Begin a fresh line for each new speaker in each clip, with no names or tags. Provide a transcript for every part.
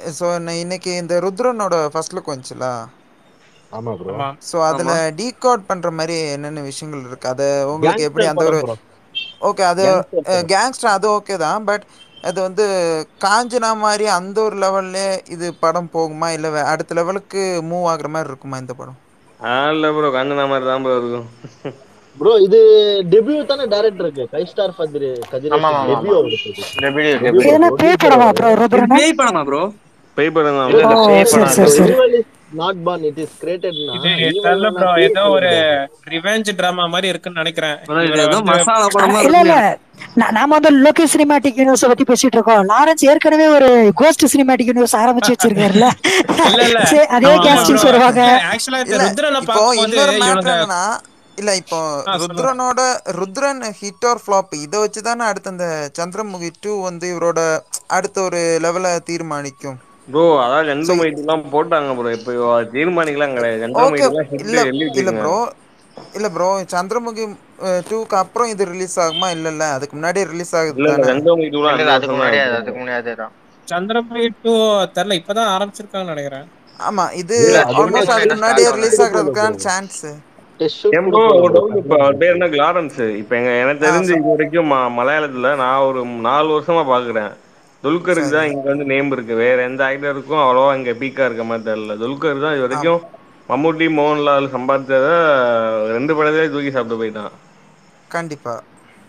So இன்னைக்கு இந்த ருத்ரனோட first look வந்துச்சுல
ஆமா ப்ரோ
சோ அதுல
ஆமா
டீகோட் பண்ற மாரி என்னென்ன விஷயங்கள் இருக்கு அது உங்களுக்கு எப்படி
கேங்ஸ்டர்
அந்த ஒரு
படம் ப்ரோ
ஓகே அது
கேங்ஸ்டர் படம்
கேங்ஸ்டர் அது ஓகே தான் பட் அது வந்து காஞ்சனா மாரி அந்த ஒரு லெவல்லே இது படம் போகுமா இல்ல அடுத்த லெவலுக்கு மூவ் ஆகுற மாரி இருக்குமா இந்த படம்
ஆ இல்ல ப்ரோ காஞ்சனா மாரி தான் ப்ரோ இருக்கும்
ப்ரோ இது டெபியூ தானே டைரக்டருக்கு ஃபைவ் ஸ்டார் ஃபஜ்ர்
ஆமா
கதிரேசன்
ஆமா
டெபியூ
ஆமா
அவருக்கு இது
டெபியூ
டெபியூ
டெபியூ
இது என்ன
ப்ரோ
பேய்
ப்ரொடியூசர்
படமா
அவரு
ப்ரோ
இது
ருத்ரனா
பேய் படமா ப்ரோ
பேய் படம் தான்
இல்ல
ப்ரோ
இல்ல
ஓ
பேய்
சரி
படம்
சரி
இல்ல
சரி
evil is not born it is கிரியேட்டட்னா
இது
ஈவல்
தெரியல
இல்லைன்னா
ப்ரோ
பேய்
ஏதோ ஒரு
கிடையாது
ரிவெஞ்ச் டிராமா மாதிரி இருக்குன்னு நினைக்கிறேன்
ப்ரோ இது
இவரை
ஏதோ
வந்து
மசாலா
ஆனா
படமா
இல்ல இல்ல
இருக்குங்க
நா- நாம வந்து லோகேஷ் சினிமாட்டிக் யூனிவர்ஸ் பத்தி பேசிட்டு இருக்கோம் லாரன்ஸ் ஏற்கனவே ஒரு கோஸ்ட் சினிமாட்டிக் யூனிவர்ஸ் ஆரம்பிச்சு வச்சிருக்காருல்ல
இல்ல இல்ல
சரி, அதே
ஆமா,
இல்ல
ஆமா.
ப்ரோ
கேஸ்டிங்ஸ் வருவாங்க
ஆக்சுவலா இந்த
இல்ல
ருத்ரனை
இப்போ
பார்க்கும்போது
இன்னொரு மேட்ரு
இவனுங்க
என்னன்னா இல்ல இப்போ
ஆ, சொல்லுங்க.
ருத்ரனோட ருத்ரன் ஹிட் ஆர் ஃப்ளாப் இதை வச்சு தானே அடுத்த அந்த சந்திரமுகி டூ வந்து இவரோட அடுத்த ஒரு லெவலை தீர்மானிக்கும்
ப்ரோ அதான்
ஸோ
ரெண்டு மைத்துலாம் போட்டாங்க ப்ரோ இப்போ தீர்மானிக்கலாம் கிடையாது ரெண்டு
ஓகே
மைத்துலாம் ஹிட்
இல்லை இல்லை
எழுதிட்டுங்க
ப்ரோ இல்லை ப்ரோ சந்திரமுகி டூக்கு அப்புறம் இது ரிலீஸ் ஆகுமா இல்லைல்ல அதுக்கு முன்னாடியே ரிலீஸ் ஆகுது
இல்ல இல்ல
தானே
ரெண்டு மைத்துலாம்
இல்ல
அந்த
இல்ல அதுக்கு
வருஷம்
முன்னாடியே
தான்
அதுக்கு முன்னாடியே தான்
சந்திரமுகி டூ தெரியல இப்பதான் ஆரம்பிச்சிருக்காங்கன்னு நினைக்கிறேன்
ஆமாம் இது
இல்ல
இல்ல
அது
ஆல்மோஸ்ட்
இன்னும்
அதுக்கு
டெஸ்ட்
முன்னாடியே
ஸ்டார்ட்
ரிலீஸ்
கூட போல
ஆகிறதுக்கான
ப்ரோ
சான்ஸு
டெஸ்ட் ஷூட்
ஏன்
கூட
ப்ரோ
போல
ஒரு
ப்ரோ
டவுட் இப்போ அவர் பேர் என்ன கிளாரன்ஸ் இப்போ எங்க எனக்கு
ஆ
தெரிஞ்சு
ச-
இது வரைக்கும் ம- மலையாளத்துல நான் ஒரு நாலு வருஷமா பாக்குறேன் துல்கருக்கு
சரி
தான் இங்க வந்து நேம் இருக்கு வேற எந்த ஆக்டருக்கும் அவ்வளோவா இங்க பீக்கா இருக்க மாதிரி தெரியல துல்கர் தான் இது
ஆம்
வரைக்கும் மம்முட்டி மோகன்லால் சம்பாதிச்சத ரெண்டு படத்தையே தூக்கி சாப்பிட்டு போயிட்டான்
கண்டிப்பாக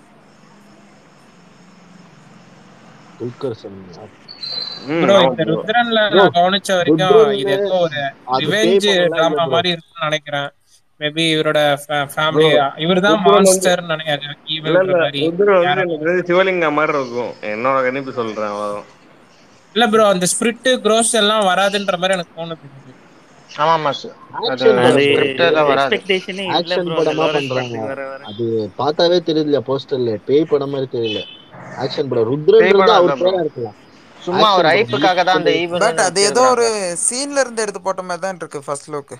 துல்கர் சல்மான்
ம்
ப்ரோ
ஆமா
இந்த
ப்ரோ
ருத்ரன்ல
ப்ரோ
நான் கவனிச்ச வரைக்கும் இது
ருத்ரன்
ஏதோ ஒரு
அது பேய்
ரிவெஞ்ச்
படம்லாம் இல்ல
டிராமா
ப்ரோ
மாதிரி இருக்கும்னு நினைக்கிறேன் மேபி இவரோட
ப்ரோ
ஃபேமிலி இவர்தான்
ருத்ரன் வந்து
மான்ஸ்டர் நினைக்கிறேன்
இல்ல
ஈவல்ன்ற
இல்ல
மாதிரி
ருத்ரன் வந்து
யாரோ
எனக்கு தெரிஞ்சு சிவலிங்கம் மாதிரி இருக்கும் என்னோட கணிப்பு சொல்றேன் அவ்வளவுதான்
இல்ல ப்ரோ அந்த ஸ்பிரிட் க்ரோஸ் எல்லாம் வராதுன்ற மாதிரி எனக்கு தோணுது எனக்கு
ஆமா ஆமா sir. அது
ஆக்ஷன்
அது
படம் ப்ரோ
ஸ்கிரிப்ட் எல்லாம் வராது
எக்ஸ்பெக்டேஷனே இல்ல
ஆக்ஷன்
ப்ரோ அந்த
படமா
லாரன்ஸ்
பண்றாங்க
படத்துக்கு வர வர
அது பார்த்தாவே தெரியல போஸ்டர்ல பேய் படம் மாதிரி தெரியல ஆக்ஷன் படம்
பேய்
ருத்ரன்றது
படம்
அவர்
இல்ல ப்ரோ
பேரா இருக்கலாம்
சும்மா ஒரு
ஆக்ஷன் படம்
ஐப்புக்காக தான் அந்த
ஈக்குவல்
பட்
ஈவல்னு
அது ஏதோ ஒரு
வச்சிருக்காங்க
சீன்ல இருந்து எடுத்து போட்ட மாதிரி தான் இருக்கு ஃபர்ஸ்ட் லுக்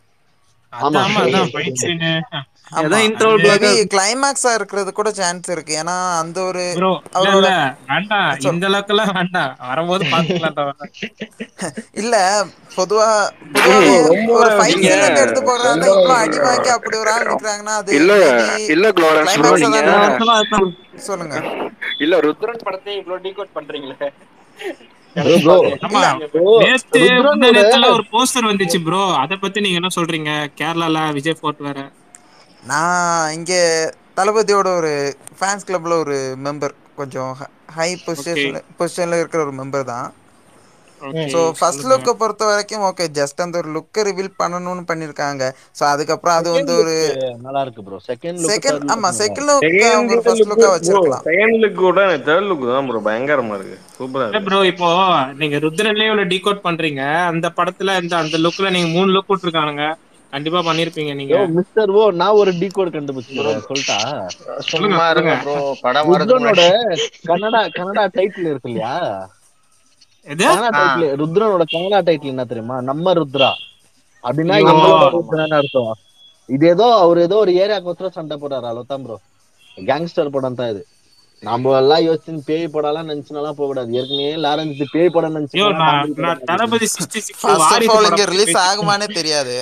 அது
ஆமா
ஆமா
ஃபர்ஸ்ட்
அதான்
லுக்
ஃபைட்
வந்து
சீனு
ஏதோ
ஆமாம்
இன்ட்ரோல்
அது
மேபி
பிளாக்
கிளைமேக்ஸாக இருக்கிறது கூட சான்ஸ் இருக்கு ஏன்னா அந்த ஒரு
ப்ரோ இல்ல
அவரோட
இல்ல வேண்டாம்
சொல்
இந்த அளவுக்கு எல்லாம் வேண்டாம் வரும்போது பாத்துக்கலாம்
இல்ல பொதுவா
ப்ரோ
பொதுவாவே
ரொம்ப
ஒரு ஃபைட்
நீங்க
சீன்ல இருந்து எடுத்து போடுறதா
ரொம்ப
இருந்தா இவ்ளோ அடி வாங்கி அப்படி ஒரு ஆள் நிக்கிறாங்கன்னா அது
இல்ல
மேபி
இல்ல குளோரன்ஸ் ப்ரோ
கிளைமேக்ஸா
நீங்க
தான்
இத்தனை
இருக்கும்
வருஷமா அதுதான்
சொல்லுங்க
இல்ல ருத்ரன் படத்தையும் இவ்வளவு டீகோட் பண்றீங்களே
ப்ரோ
நினைச்சு
ப்ரோ
பாருங்க
ஆமா
இல்ல
ப்ரோ
நேத்து முந்தா
ருத்ரனோட
நேத்துல ஒரு போஸ்டர் வந்துச்சு ப்ரோ அத பத்தி நீங்க என்ன சொல்றீங்க கேரளால விஜய் ஃபோர்ட் வேற
நான் இங்கே தளபதியோட ஒரு ஃபேன்ஸ் கிளப்ல ஒரு மெம்பர் கொஞ்சம் ஹை
ஓகே
பொசிஷன்ல பொசிஷன்ல இருக்கிற ஒரு மெம்பர் தான்
ஓகே
ஸோ ஃபர்ஸ்ட்
சொல்லுங்க
லுக்கை பொறுத்த வரைக்கும் ஓகே ஜஸ்ட் அந்த ஒரு லுக்கை ரிவீல் பண்ணணும்னு பண்ணியிருக்காங்க ஸோ அதுக்கப்புறம் அது
செகண்ட்
வந்து ஒரு
லுக் நல்லா இருக்கு bro second look
second
third look
ஆமாம்
நல்லா
செகண்ட்
இருக்கு
லுக்கை அவங்க ஒரு
செகண்ட்
ஃபர்ஸ்ட்
லுக்
லுக்காக
ப்ரோ
வச்சிருக்கலாம்
செகண்ட் லுக் கூட தேர்ட் லுக் தான் ப்ரோ பயங்கரமா இருக்கு சூப்பரா
இல்ல
இருக்கு
ப்ரோ இப்போ நீங்க ருத்ரன்லயே இவ்வளவு டீகோட் பண்றீங்க அந்த படத்துல இந்த அந்த லுக்ல நீங்க மூணு லுக் விட்டுருக்கானுங்க கண்டிப்பா பண்ணிருப்பீங்க நீங்க
யோ மிஸ்டர் ஓ நான் ஒரு டீ கோட்
ப்ரோ
கண்டுபிடிச்சிக்கிறேன் சொல்லிட்டா
சொல்லுங்க
சும்மா இருங்க
சொல்லுங்க
ப்ரோ படம் வரதுக்கு
ருத்ரனோட
முன்னாடி
கன்னடா கன்னடா டைட்டில் இருக்கு இல்லையா
எது
கன்னடா
ஆ
டைட்டில் ருத்ரனோட கன்னடா டைட்டில் என்ன தெரியுமா நம்ம ருத்ரா அப்படின்னா
ஐயோ
ஆமா
எங்களோட
ஆமா ஆமா
ருத்ரான்னு அர்த்தம் இது ஏதோ அவர் ஏதோ ஒரு ஏரியா கொத்துற சண்டை போடுறாரு அவ்வளவுதான் ப்ரோ கேங்ஸ்டர் படம் தான் இது நம்ம எல்லாம் யோசிச்சு பேய் படம்லாம் நினைச்சுனாலாம் போக கூடாது ஏற்கனவே லாரன்ஸ் பேய் படம்
ஐயோ
நினைச்சுனா
நான்
காமெடி
நான்
படம்
Thalapathy sixty six
first half
Varisu
ஆல்
படம்
இங்கே
பத்தி
ரிலீஸ்
பேசிட்டு
ஆகுமானே தெரியாது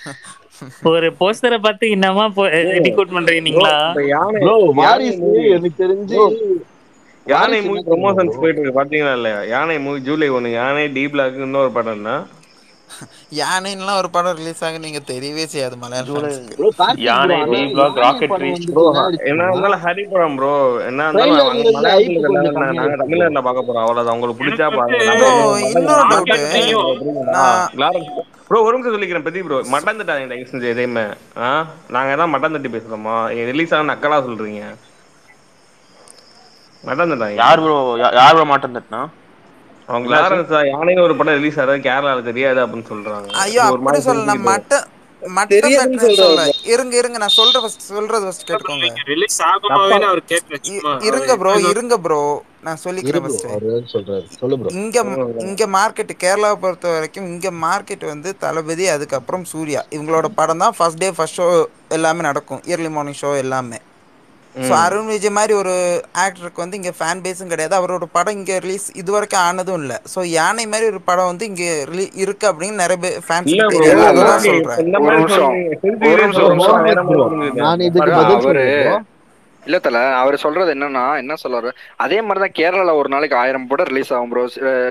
ஒரு போஸ்டரை பார்த்து என்னமா டிகோட் பண்றீங்க
ப்ரோ
நீங்களா
இப்ப யானை
ப்ரோ
யானை
வாரிசு
மூவி
எனக்கு தெரிஞ்சு
ப்ரோ யானை
வாரிசு
மூவி
என்ன தெரியுமா
ப்ரொமோஷன்ஸ்
ப்ரோ
போயிட்டு இருக்கு பாத்தீங்களா இல்லையா யானை மூவி ஜூலை ஒன்று யானை டி பிளாக் இன்னொரு படம்னா
யானைன்னுலாம் ஒரு படம் ரிலீஸ் ஆகும் நீங்கள் தெரியவே செய்யாது மலையாள
ஜூலை
ஃபேன்ஸுக்கு
ப்ரோ கார்த்திக் ப்ரோ
யானை
ஆனா
டி பிளாக்
யானை
ராக்கெட்ரி
படம்
ப்ரோ
வந்துச்சு என்ன
என்ன
ஆயிடுச்சுன்னா
இருந்தாலும் ஹரி படம் ப்ரோ என்ன இருந்தாலும்
ட்ரெய்லர்ல
அங்க
இருந்து ஐப்பு
மலையாளத்துல
கொஞ்சம்
நாங்க நாங்க
கம்மியாயிடுச்சு ப்ரோ
தமிழ்நாட்டுல பார்க்க போறோம் அவ்வளவுதான் உங்களுக்கு பிடிச்சா
எனக்கு வந்து
பாருங்க
ப்ரோ
நம்ம வந்து
இன்னொரு
மட்டன்
டவுட்டு
தட்டாதீங்க
ராக்கெட்ரியும்
ப்ரோ புரியுங்களா
நான்
எல்லாரும் ப்ரோ ஒரு நிமிஷம் சொல்லிக்கிறேன் பிரதீப் ப்ரோ மட்டன் தட்டாதீங்க தயவு செஞ்சு எதையுமே ஆ நாங்க தான் மட்டன் தட்டி பேசுறோமா ரிலீஸ் ஆன நக்கலா சொல்றீங்க மட்டன் தட்டாதீங்க
யார் ப்ரோ யார் ப்ரோ மாட்டம் தட்டினா
அவங்க
என்னாச்சு
லாரன்ஸ் யானைன்னு ஒரு படம் ரிலீஸ் ஆகிறது கேரளால தெரியாது அப்படின்னு சொல்றாங்க
ஐயோ
இது ஒரு
அப்படி
மாதிரி
சொல்ல நான்
புரிஞ்சுக்கிட்டு
மட்டன் மட்டன்
தெரியாதுன்னு
தட்டுறேன்னு சொல்ல
சொல்றாரு
இருங்க இருங்க நான் சொல்ற ஃபர்ஸ்ட் சொல்றது ஃபர்ஸ்ட்
இல்ல ப்ரோ
கேட்டுக்கோங்க
இங்க ரிலீஸ்
தப்பா
ஆகுமாவேன்னு அவர் கேட்கல
இ-
சும்மா அவர்
இருங்க ப்ரோ
ஏதோ
இருங்க ப்ரோ நான்
இரு
சொல்லிக்கிறேன்
ப்ரோ
ஃபர்ஸ்ட்
அவர் சொல்றாரு சொல்லு ப்ரோ
இங்க இங்க மார்க்கெட் கேரளாவை பொறுத்த வரைக்கும் இங்க மார்க்கெட் வந்து தளபதி அதுக்கப்புறம் சூர்யா இவங்களோட படம் தான் ஃபர்ஸ்ட் டே ஃபர்ஸ்ட் ஷோ எல்லாமே நடக்கும் இயர்லி மார்னிங் ஷோ எல்லாமே ஸோ
ம்.
அருண் விஜய் மாதிரி ஒரு ஆக்டருக்கு வந்து இங்கே ஃபேன் பேஸும் கிடையாது அவரோட படம் இங்கே ரிலீஸ் இது வரைக்கும் ஆனதும் இல்லை ஸோ யானை மாதிரி ஒரு படம் வந்து இங்கே ரிலீ இருக்கு அப்படின்னு நிறைய பேர் ஃபேன்ஸ்
இல்ல
தெரியாது
bro,
அதை தான்
okay,
சொல்கிறேன்
இந்த
ஒரு
மாதிரி
நிமிஷம்.
சொல்றீங்க.
ஒரு
செந்தில்
நிமிஷம்,
சொல்றீங்க,
ஒரு
வேற
bro.
மாதிரி சொல்றீங்க.
நான் இதுக்கு
பாருங்க,
பதில்
அவரு
சொல்றேன் bro.
இல்ல தல அவர் சொல்றது என்னன்னா என்ன சொல்றாரு அதே மாதிரிதான் கேரளால ஒரு நாளைக்கு ஆயிரம் படம் ரிலீஸ் ஆகும் ப்ரோ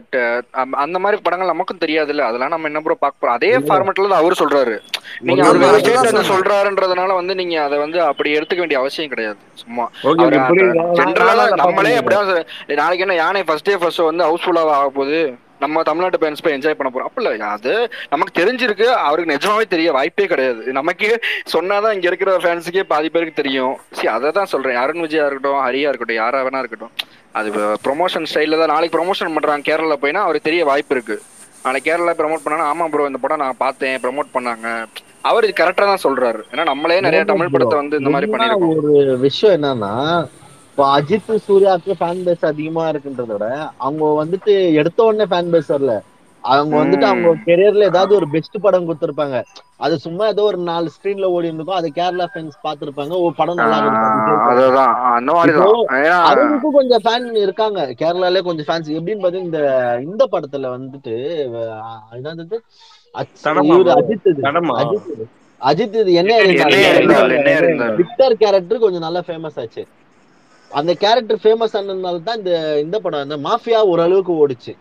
அந்த மாதிரி படங்கள் நமக்கும் தெரியாதுல்ல அதெல்லாம் நம்ம என்ன ப்ரோ பார்க்க போறோம் அதே ஃபார்மேட்ல தான் அவரு சொல்றாரு நீங்க அவர்
ஆமா,
வேற
அதுதான்
ஸ்டேட்ல இருந்து
சொன்னேன்.
சொல்றாருன்றதுனால வந்து நீங்க அதை வந்து அப்படி எடுத்துக்க வேண்டிய அவசியம் கிடையாது சும்மா
Okay, okay, புரியுது. நான்
ஜென்ரலா
நான் அதை
நம்மளே
பார்க்க
அப்படியே சொல்ல- நாளைக்கு என்ன யானை ஃபர்ஸ்ட் டே ஃபர்ஸ்ட் வந்து ஹவுஸ்ஃபுல்லாக ஆக போகுது நம்ம தமிழ்நாட்டு பேரண்ட்ஸ் போய் என்ஜாய் பண்ண போறோம் அப்ப இல்ல அது நமக்கு தெரிஞ்சிருக்கு அவருக்கு நிஜமாவே தெரிய வாய்ப்பே கிடையாது நமக்கு சொன்னாதான் இங்க இருக்கிற ஃபேன்ஸுக்கே பாதி பேருக்கு தெரியும் சரி அதை தான் சொல்றேன் அருண் விஜயா இருக்கட்டும் ஹரியா இருக்கட்டும் யாரா வேணா இருக்கட்டும் அது ப்ரொமோஷன் ஸ்டைல்ல தான் நாளைக்கு ப்ரொமோஷன் பண்றாங்க கேரளா போயினா அவருக்கு தெரிய வாய்ப்பு இருக்கு நாளைக்கு கேரளா ப்ரோமோட் பண்ணா ஆமா ப்ரோ இந்த படம் நான் பார்த்தேன் ப்ரோமோட் பண்ணாங்க அவர் இது கரெக்டா தான் சொல்றாரு ஏன்னா நம்மளே நிறைய தமிழ் படத்தை வந்து இந்த மாதிரி
என்ன
பண்ணிருக்கோம்
ஒரு விஷயம் என்னன்னா இப்போ அஜித் சூர்யாவுக்கு ஃபேன் பேஸ் அதிகமா இருக்குன்றத விட அவங்க வந்துட்டு எடுத்த உடனே ஃபேன் பேஸ் வரல அவங்க வந்துட்டு அவங்க கெரியர்ல ஏதாவது ஒரு பெஸ்ட் படம் கொடுத்திருப்பாங்க அது சும்மா ஏதோ ஒரு நாலு ஸ்கிரீன்ல ஓடி இருந்திருக்கும் அது கேரளா ஃபேன்ஸ் பாத்திருப்பாங்க ஓ படம் நல்லா இருக்கு
அதுதான் அந்த மாதிரி தான் ஏன்னா
அவருக்கும் கொஞ்சம் ஃபேன் இருக்காங்க கேரளாலே கொஞ்சம் ஃபேன்ஸ் எப்படின்னு பாத்தீங்கன்னா இந்த இந்த படத்துல வந்துட்டு அஹ், என்னது அச்-
தடமா
இவரு
bro.
அஜித் இது.
தடமா?
அஜித் இது. அஜித் இது என்ன
என்னைய அறிந்தால், என்னைய அறிந்தால்.
விக்டர் கேரக்டர் கொஞ்சம் நல்லா ஃபேமஸ் ஆச்சு அந்த கேரக்டர் ஃபேமஸ் ஆனதுனால தான் இந்த இந்த படம் இந்த மாஃபியா ஓரளவுக்கு ஓடுச்சு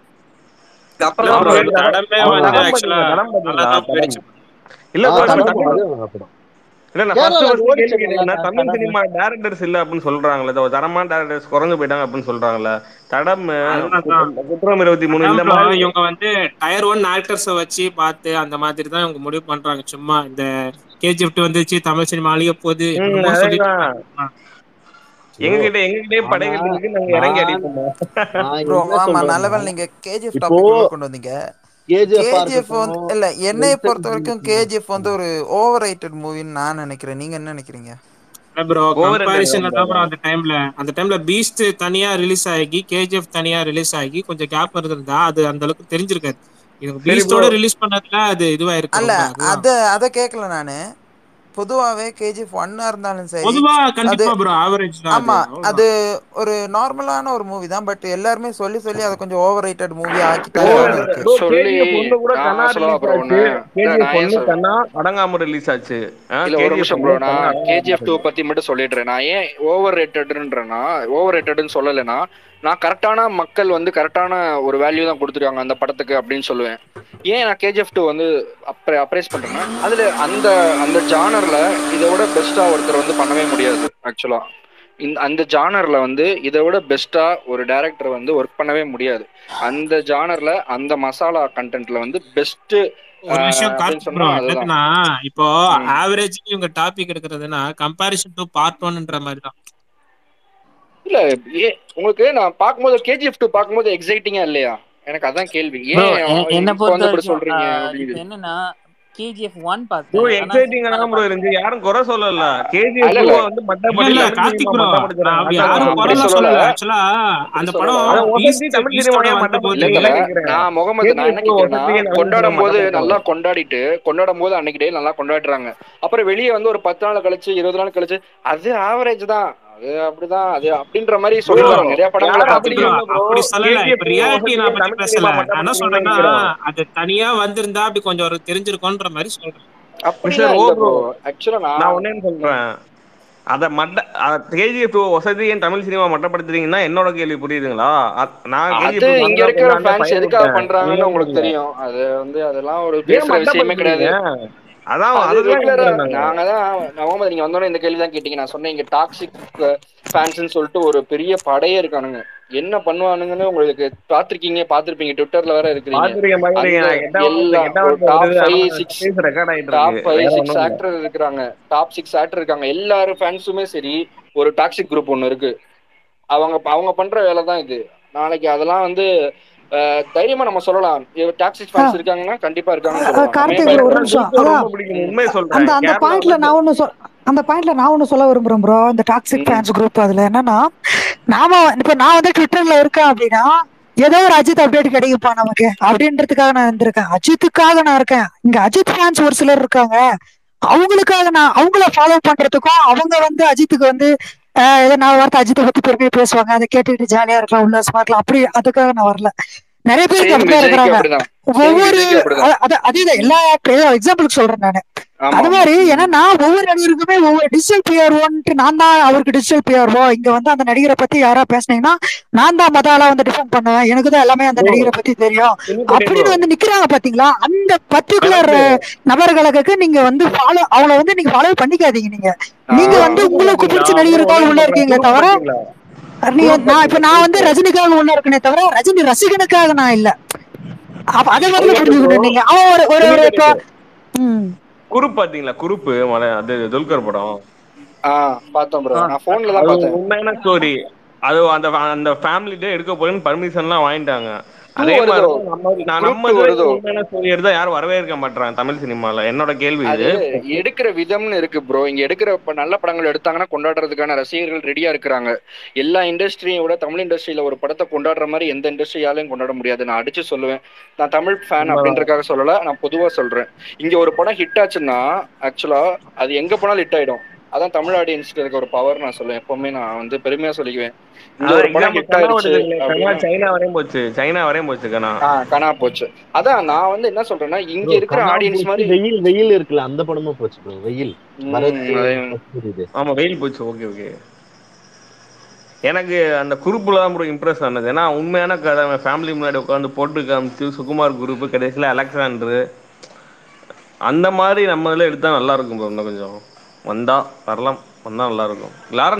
இல்ல bro, தடமே
ஆமா.
வந்து
தடம்
actually
பாத்தீங்களா? தடம்
நல்லா
பாத்தீங்களா?
தான் போயிடுச்சு.
இல்ல
ஆ,
bro,
தடம்
தமிழ்
அது ஒரு படம்.
இல்ல நான்
கேரளால
first first
ஓடிச்சு
கேள்வி கேட்டேன்னா,
நல்லா
தமிழ்
தடம்.
சினிமா டேரக்டர்ஸ் இல்ல அப்படின்னு சொல்றாங்களே இதோ தரமான டேரக்டர்ஸ் குறைஞ்சு போயிட்டாங்க அப்படின்னு சொல்றாங்கல்ல தடம்
அதுதான்.
குற்றம் இருபத்தி மூணு இந்த
அதான் bro,
மாதிரி
இவங்க வந்து டயர் ஒன் ஆக்டர்ஸ வச்சு பார்த்து அந்த மாதிரி தான் இவங்க முடிவு பண்றாங்க சும்மா இந்த கேஜிஎஃப்ட் வந்துச்சு தமிழ் சினிமா அழிய போகுது
ம்,
என்னமோ சொல்லிட்டு
அதேதான்.
இருக்காங்க.
எங்க கிட்ட எங்க கிட்டே படைகள் இருக்கு நாங்க இறங்கி அடிப்போமா
நான்
ப்ரோ
என்ன
ஆமா
சொல்றேன்னா,
நல்ல வேளை நீங்க கேஜிஎஃப்
இப்போ
டாபிக் கொண்டு வந்தீங்க
KGF ஆ
கேஜிஎஃப் வந்து
இருக்கட்டும்,
இல்ல என்னைய
Vincent
பொறுத்த வரைக்கும்
Vincent.
கேஜிஎஃப் வந்து ஒரு ஓவர் ரைட்டட் மூவின்னு நான் நினைக்கிறேன் நீங்க என்ன நினைக்கிறீங்க
இல்ல bro,
Overrated
comparison-ல
தான்
தான் bro அந்த டைம்ல அந்த டைம்ல பீஸ்ட் தனியா ரிலீஸ் ஆகி கேஜிஎஃப் தனியா ரிலீஸ் ஆகி கொஞ்சம் கேப் இருந்திருந்தா அது அந்த அளவுக்கு தெரிஞ்சிருக்காது இவங்க
சரி
பீஸ்டோட
bro.
ரிலீஸ் பண்ணதுல அது இதுவாயிருக்கு
அல்ல
ரொம்ப. அதுதான்.
அத அத கேட்கல நானு பொதுவாவே கேஜிஎஃப் ஒன்னா இருந்தாலும் சரி
பொதுவா கண்டிப்பா
அது-
ப்ரோ ஆவரேஜ் தான்
ஆமா
அது
அது ஒரு நார்மலான ஒரு மூவி தான் பட் எல்லாருமே சொல்லி சொல்லி அதை கொஞ்சம் ஓவர் ரைட்டட் மூவி
Bro,
ஆக்கிட்டாங்க இருக்கு
bro,
சொல்லி
KGF ஒண்ணு கூட
நான்
கண்ணா
சொல்லவா
release
bro
ஆச்சு.
ஒண்ணு? இல்ல,
KGF
நான் ஏன்
ஒண்ணு
சொல்றேன்?
கண்ணா அடங்காம ரிலீஸ் ஆச்சு ஆ,
இல்ல ஒரு
KGF
நிமிஷம்
ஒண்ணு
ப்ரோ
கண்ணா
நான்
அடங்காம
கேஜிஎஃப் டூ
release ஆச்சு.
பத்தி மட்டும் சொல்லிடுறேன் நான் ஏன் ஓவர் ரேட்டட்ன்றேன்னா ஓவர் ரேட்டட்னு சொல்லலைன்னா நான் கரெக்டான மக்கள் வந்து கரெக்டான ஒரு வேல்யூ தான் கொடுத்துருக்காங்க அந்த படத்துக்கு அப்படின்னு சொல்லுவேன் ஏன் நான் கேஜிஎஃப் டூ வந்து அப்ரே அப்ரைஸ் பண்றேன்னா அதுல அந்த அந்த ஜானர்ல இதை விட பெஸ்டா ஒருத்தர் வந்து பண்ணவே முடியாது ஆக்சுவலா இந்த அந்த ஜானர்ல வந்து இதை விட பெஸ்டா ஒரு டைரக்டர் வந்து ஒர்க் பண்ணவே முடியாது அந்த ஜானர்ல அந்த மசாலா கண்டென்ட்ல வந்து பெஸ்ட்
ஒரு விஷயம்
அப்படின்னு
கார்த்திக்
சொன்னா
ப்ரோ
அதுதான்
என்னதுன்னா இப்போ
ம்.
ஆவரேஜ் இவங்க டாபிக் எடுக்கிறதுனா கம்பாரிசன் டு பார்ட் ஒன்ன்ற மாதிரி தான்
இல்ல ஏ உங்களுக்கு நான் பார்க்கும்போது கேஜிஎஃப் டூ பார்க்கும்போது எக்ஸைட்டிங்கா இல்லையா எனக்கு அதான் கேள்வி
ப்ரோ
ஏன்
என்ன
இப்போ
பொறுத்த
வந்து இப்படி
வரைக்கும்
சொல்றீங்க
ஆஹ்,
அப்படின்னு
இப்ப என்னன்னா கேஜிஎஃப் ஒன்
bro,
பார்த்தேன் ஆனா
exciting ஆ
சினிமால
தான் bro இருந்துச்சு. யாரும் குறை சொல்லல. KGF
அல்ல,
2
இல்ல.
வந்து
இல்ல
மட்டப்படி
இல்ல
தமிழ்
கார்த்திக்
சினிமா
ப்ரோ
மட்டப்படுத்துறாங்க.
அப்படி
அதான்
யாரும்
நான்
அப்படி
குறைலாம்
சொல்லல.
சொல்லல ஆக்சுவலா
அப்படி
அந்த
சொல்லல.
படம்
அதான்
பீஸ்ட்
ஒசத்தி தமிழ்
பீஸ்டோட
சினிமாவே
வந்தபோது
இல்ல
மட்டப்படுத்துறீங்கன்னு
தல
கேக்குறேன்.
நான் முகமது நான் என்ன
KGF 2
கேக்குறேன்னா
ஒசத்தியை தமிழ் சினிமா
கொண்டாடும் போது நல்லா
மட்டப்படுத்துறாங்க.
கொண்டாடிட்டு கொண்டாடும் போது அன்னைக்கு டே நல்லா கொண்டாடுறாங்க அப்புறம் வெளியே வந்து ஒரு பத்து நாள் கழிச்சு இருபது நாள் கழிச்சு அது ஆவரேஜ் தான் அது அப்படிதான் அது அப்படின்ற மாதிரி
bro,
சொல்லிடுறாங்க நிறைய படங்களை
யாரும்
கார்த்திக்
அப்படி
ப்ரோ
பாத்துருக்கேன்
இல்ல bro.
அப்படி சொல்லல
KGF
இப்ப
2
ரியாலிட்டி நான்
ஒசத்தியை
பத்தி
தமிழ்
பேசல
சினிமா
நான் என்ன
மட்டப்படுத்துறீங்கன்னு
சொல்றேன்னா
நினைக்கிறோம்.
அது தனியா வந்திருந்தா அப்படி கொஞ்சம் ஒரு தெரிஞ்சிருக்கோன்ற மாதிரி சொல்றேன்
மிஸ்டர்
அப்படிலாம்
ஓ
இல்ல
ப்ரோ
ப்ரோ ஆக்சுவலா
நான்
நான்
ஒன்னே சொல்றேன் அத மட்ட கேஜிஎஃப் வசதி ஏன் தமிழ் சினிமா மட்டப்படுத்துறீங்கன்னா என்னோட கேள்வி புரியுதுங்களா அ- நான்
அது
கேஜிஎஃப்
இங்க இருக்கிற ஃபேன்ஸ் எதுக்காக பண்றாங்கன்னு உங்களுக்கு தெரியும் அது வந்து அதெல்லாம் ஒரு
ஏன்
பேசுற விஷயமே கிடையாது
மட்டப்படுத்துறீங்க அதான்
அது
அதுதான்
ரெகுலரா
கேக்குறேன் நாங்க.
நாங்க தான் நவம்பர் நீங்க வந்தோடனே இந்த கேள்வி தான் கேட்டீங்க நான் சொன்னேன் இங்க டாக்ஸிக் ஃபேன்ஸ்னு சொல்லிட்டு ஒரு பெரிய படையே இருக்கானுங்க என்ன பண்ணுவானுங்கன்னு உங்களுக்கு பாத்திருக்கீங்க பாத்திருப்பீங்க ட்விட்டர்ல வேற இருக்கிறீங்க
பாத்திருக்கேன், பாத்திருக்கேன்.
அந்த
நான் எட்டாவது
எல்லா
எட்டாவது
ஒரு டாப்
வருது,
ஃபைவ்
ஆனா
சிக்ஸ்
case record ஆயிட்டு
டாப்
இருக்கு.
ஃபைவ்
வேற
சிக்ஸ்
ஒண்ணும் இல்ல.
ஆக்டர் இருக்கிறாங்க டாப் சிக்ஸ் ஆக்டர் இருக்காங்க எல்லாரும் ஃபேன்ஸுமே சரி ஒரு டாக்ஸிக் குரூப் ஒன்னு இருக்கு அவங்க அவங்க பண்ற வேலை தான் இது நாளைக்கு அதெல்லாம் வந்து அஹ், தைரியமா நம்ம சொல்லலாம் டாக்ஸிக் ஃபேன்ஸ் இருக்காங்கன்னா கண்டிப்பா இருக்காங்கன்னு சொல்லலாம் நம்ம
கார்த்திக்
ஏன்
bro, ஒரு
பயப்படணும்?
நிமிஷம்
எனக்கு
அதான்
ரொம்ப பிடிக்கும் உண்மையை சொல்றேன்
அந்த அந்த
கேரளா
பாயிண்ட்ல
வந்து
நான் ஒண்ணு சொல் அந்த பாயிண்ட்ல நான் ஒண்ணு சொல்ல விரும்புறேன் ப்ரோ இந்த டாக்ஸிக்
ம்.
ஃபேன்ஸ் குரூப் அதுல என்னன்னா நாம இப்ப நான் வந்து ட்விட்டர்ல இருக்கேன் அப்படின்னா ஏதோ ஒரு அஜித் அப்டேட் கிடைக்குப்பா நமக்கு அப்படின்றதுக்காக நான் இருந்திருக்கேன் அஜித்துக்காக நான் இருக்கேன் இங்க அஜித் ஃபேன்ஸ் ஒரு சிலர் இருக்காங்க அவங்களுக்காக நான் அவங்கள ஃபாலோ பண்றதுக்கும் அவங்க வந்து அஜித்துக்கு வந்து ஆஹ் ஏதோ நாலு வார்த்தை அஜித்தை பத்தி பெருமையா பேசுவாங்க அதை கேட்டுக்கிட்டு ஜாலியா இருக்கலாம் உல்லாசமா இருக்கலாம் அப்படி அதுக்காக நான் வரல நிறைய பேருக்கு
சேம்
அப்படிதான்
விஜய்க்கு
இருக்கிறாங்க
அப்படிதான் சேம்
ஒவ்வொரு
விஜய்க்கு அப்படிதான்
அ- அது அதேதான் எல்லா ஆக்டர் எக்ஸாம்பிளுக்கு சொல்றேன் நானு
ஆமா
அது
ஆமா
மாதிரி ஏன்னா நான் ஒவ்வொரு நடிகருக்குமே ஒவ்வொரு டிஜிட்டல் பிஆர்ஓன்ட்டு நான் தான் அவருக்கு டிஜிட்டல் பிஆர்ஓ இங்க வந்து அந்த நடிகரை பத்தி யாரா பேசுனீங்கன்னா நான் தான் மொத ஆளா வந்து டிஃபெண்ட் பண்ணுவேன் எனக்கு தான் எல்லாமே அந்த
ப்ரோ
நடிகரை பத்தி தெரியும்
என்ன பண்ணி ப்ரோ
அப்படின்னு வந்து நிக்கிறாங்க பாத்தீங்களா அந்த பர்டிகுலர்
கரெக்ட்
நபர்களுக்கு நீங்க வந்து ஃபாலோ அவங்கள வந்து நீங்க ஃபாலோ பண்ணிக்காதீங்க நீங்க நீங்க
ஆஹ்
வந்து
குரூப்
உங்களுக்கு
பாத்தீங்களா
பிடிச்ச
அப்புறம்
நடிகருக்காக
ஒண்ணு
உள்ள
சொல்றேன்
இருக்கீங்களே
குரூப்
தவிர
பாத்தீங்களா
நீங்க
குரூப்
நான் இப்ப
பாத்தீங்களா
நான் வந்து
குரூப்
ரஜினிக்காக உள்ள இருக்கனே தவிர ரஜினி ரசிகனுக்காக நான் இல்ல அப்ப அதை
அது
முதல்ல
வந்து ப்ரோ
புரிஞ்சுக்கணும் நீங்க அவன் ஒரு ஒரு ஒரு
புரியுது
இப்போ
எனக்கு
ம்
குரூப் பாத்தீங்களா குரூப் அது துல்கர் படம்
ஆஹ் பார்த்தோம் ப்ரோ
ஆ,
நான் போன்ல தான்
அது
பார்த்தேன்
உண்மையான ஸ்டோரி அது அந்த அந்த ஃபேமிலிட்டே எடுக்க போறேன்னு பர்மிஷன்லாம் வாங்கிட்டாங்க
டூ
அதே மாதிரி
வருதோ
தான் நம்ம நான்
குரூப்
நம்ம
டூ
இதுல
வருதோ
உண்மையான ஸ்டோரி எடுத்தா யாரும் வரவே இருக்க மாட்டாங்க தமிழ் சினிமால என்னோட கேள்வி
அது
இது
எடுக்கிற விதம்னு இருக்கு ப்ரோ இங்க எடுக்கிற இப்ப நல்ல படங்கள் எடுத்தாங்கன்னா கொண்டாடுறதுக்கான ரசிகர்கள் ரெடியா இருக்கிறாங்க எல்லா இண்டஸ்ட்ரியை விட தமிழ் இண்டஸ்ட்ரியில ஒரு படத்தை கொண்டாடுற மாதிரி எந்த இண்டஸ்ட்ரியாலையும் கொண்டாட முடியாது நான் அடிச்சு சொல்லுவேன் நான் தமிழ் ஃபேன்
உண்மைதான்
அப்படின்றதுக்காக சொல்லல நான் பொதுவா சொல்றேன் இங்க ஒரு படம் ஹிட் ஆச்சுன்னா ஆக்சுவலா அது எங்க போனாலும் ஹிட் ஆயிடும் அதான் தமிழ் ஆடியன்ஸ்க்கு இருக்க ஒரு பவர் நான் சொல்லுவேன் எப்பவுமே நான் வந்து பெருமையா சொல்லிக்குவேன் இங்க
அதான்
ஒரு படம்
எக்ஸாம்பிள்
ஹிட்
கனா
ஆயிடுச்சு
வருதுங்களே கனா
அப்படின்னா
சைனா வரையும் போச்சு சைனா வரையும் போச்சு கனா
ஆ கனா போச்சு அதான் நான் வந்து என்ன சொல்றேன்னா இங்க
ப்ரோ
இருக்கிற
கனா
ஆடியன்ஸ்
போச்சு
மாதிரி
வெயில் வெயில் இருக்குல்ல அந்த படமும் போச்சு ப்ரோ வெயில் பரத்
ம், அதே
கஸ்தூரி
ஆமா வெயில் போச்சு ஓகே ஓகே எனக்கு அந்த குரூப்ல தான் ப்ரோ இம்ப்ரெஸ் ஆனது ஏன்னா உண்மையான கதை ஃபேமிலி முன்னாடி உட்காந்து போட்டு காமிச்சு சுகுமார் குரூப் கடைசியில் அலெக்சாண்டர் அந்த மாதிரி நம்ம இதில் எடுத்தா நல்லா இருக்கும் ப்ரோ இன்னும் கொஞ்சம் வந்தா வரலாம் வந்தா நல்லா இருக்கும் எல்லாரும்